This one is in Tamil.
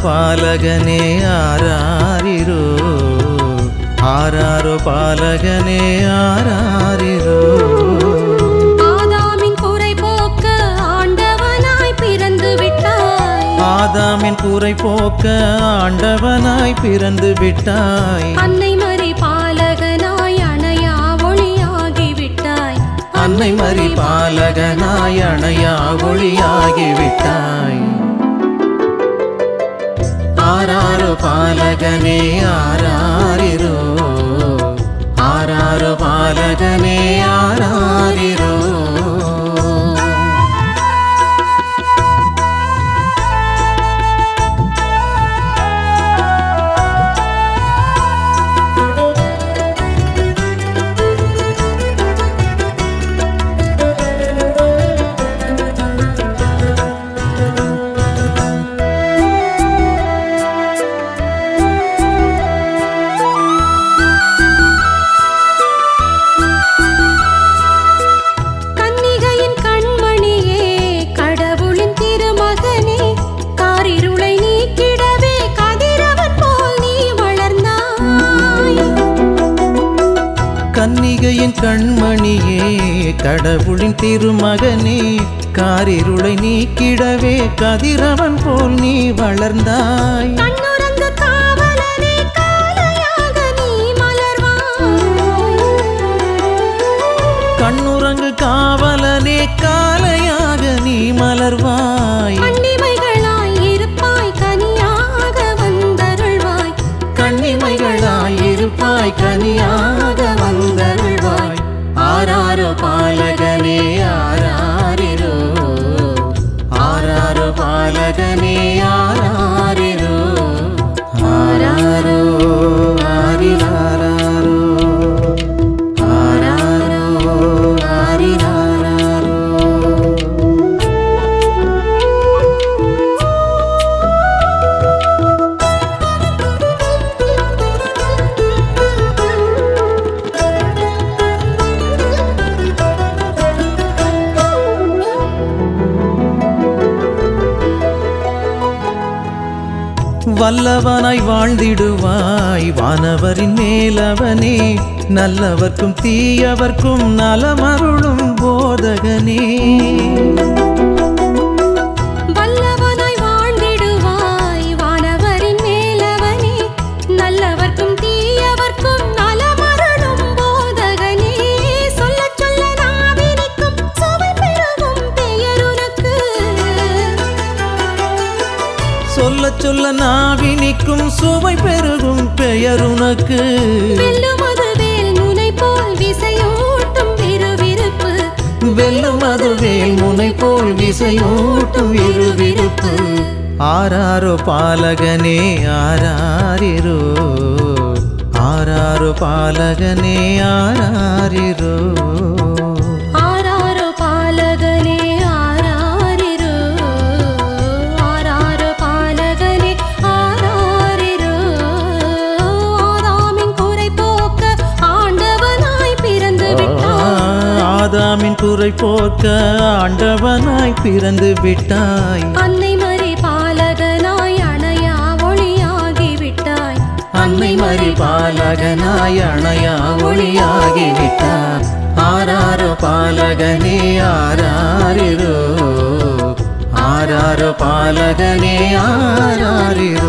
பாலகனே ஆராரிரோ ஆராரோ பாலகனே ஆராரிரோ ஆதாமின் குறை போக்க ஆண்டவனாய் பிறந்து விட்டாய் ஆதாமின் கூரை போக்க ஆண்டவனாய் பிறந்து விட்டாய் அன்னை மறி பாலகனாய் அணையா ஒளியாகி விட்டாய் அன்னை மறி பாலகனாய் அணையா ஒளியாகி விட்டாய் ஆராரோ பாலகனே ஆராரிரோ ஆராரோ பாலகனே ஆராரிரோ கன்னிகையின் கண்மணியே கடவுளின் திருமகனே காரிருளை நீக்கிடவே கதிரவன் போல் நீ வளர்ந்தாய் கன்னிகையின் கண்மணியே கடவுளின் திருமகனே காரிருளை நீக்கிடவே கதிரவன் போல் நீ வளர்ந்தாய் கண்ணுறங்கு காவலனே காலையாக நீ மலர்வாய் கண்ணுறங்கு காவலனே காலையாக நீ மலர்வாய் கண்ணிமைகளாய் இருப்பாய் கனியாக வந்தருள்வாய் கண்ணிமைகளாய் இருப்பாய் கனியாக வந்தருள்வாய் ஆராரோ பாலகனே ஆராரிரோ ஆராரோ பாலகனே ஆராரிரோ ஆராரோ ஆரிராரோ ஆராரோ ஆரிராரோ வல்லவனாய் வாழ்ந்திடுவாய் வானவரின் மேலவனே நல்லவர்க்கும் தீயவர்க்கும் நலமருளும் போதகனே வல்லவனாய் வாழ்ந்திடுவாய் வானவரின் மேலவனே நல்லவர்க்கும் தீயவர்க்கும் நலமருளும் போதகனே சொல்லச் சொல்ல நாவினிக்கும் சுவை பெருகும் பெயருனக்கு சொல்ல சொல்ல நாவினிக்கும் சுவை பெருகும் பெயருனக்கு வெல்லும் அது வேல் முனை போல் விசையூட்டும் விறுவிறுப்பு வெல்லும் அதுவேல் முனை போல் விசையூட்டும் இருவிருப்பு ஆராரோ பாலகனே ஆராரிரோ ஆராரோ பாலகனே ஆராரிரோ ஆராரோ பாலகனே ஆராரிரோ ஆராரோ பாலகனே ஆராரிரோ ஆதாமின் குறை போக்க ஆண்டவனாய் பிறந்து விட்டாய் ஆதாமின் குறை போக்க ஆண்டவனாய் பிறந்து விட்டாய் அன்னை மறி பாலகனாய் அணையா ஒளியாகி விட்டாய் அன்னை மறி பாலகனாய் அணையா ஒளியாகி விட்டார் ஆராரோ பாலகனே ஆராரிரோ ஆராரோ பாலகனே ஆராரிரோ